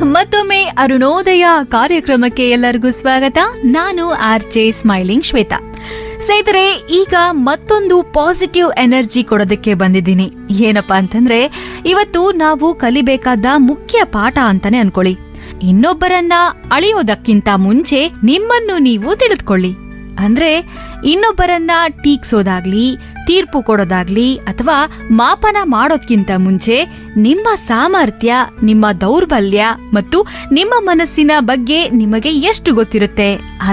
ಮತ್ತೊಮ್ಮೆ ಅರುಣೋದಯ ಕಾರ್ಯಕ್ರಮಕ್ಕೆ ಎಲ್ಲರಿಗೂ ಸ್ವಾಗತ ನಾನು ಆರ್ ಜೆ ಸ್ಮೈಲಿಂಗ್ ಶ್ವೇತಾ ಸ್ನೇಹಿತರೆ ಈಗ ಮತ್ತೊಂದು ಪಾಸಿಟಿವ್ ಎನರ್ಜಿ ಕೊಡೋದಕ್ಕೆ ಬಂದಿದ್ದೀನಿ ಏನಪ್ಪಾ ಅಂತಂದ್ರೆ ಇವತ್ತು ನಾವು ಕಲಿಬೇಕಾದ ಮುಖ್ಯ ಪಾಠ ಅಂತಾನೆ ಅನ್ಕೊಳ್ಳಿ ಇನ್ನೊಬ್ಬರನ್ನ ಅಳಿಯೋದಕ್ಕಿಂತ ಮುಂಚೆ ನಿಮ್ಮನ್ನು ನೀವು ತಿಳಿದುಕೊಳ್ಳಿ ಅಂದ್ರೆ ಇನ್ನೊಬ್ಬರನ್ನ ಟೀಕ್ಸೋದಾಗ್ಲಿ ತೀರ್ಪು ಕೊಡೋದಾಗ್ಲಿ ಅಥವಾ ಮಾಪನ ಮಾಡೋದ್ಕಿಂತ ಮುಂಚೆ ನಿಮ್ಮ ಸಾಮರ್ಥ್ಯ ನಿಮ್ಮ ದೌರ್ಬಲ್ಯ ಮತ್ತು ನಿಮ್ಮ ಮನಸ್ಸಿನ ಬಗ್ಗೆ ನಿಮಗೆ ಎಷ್ಟು ಗೊತ್ತಿರುತ್ತೆ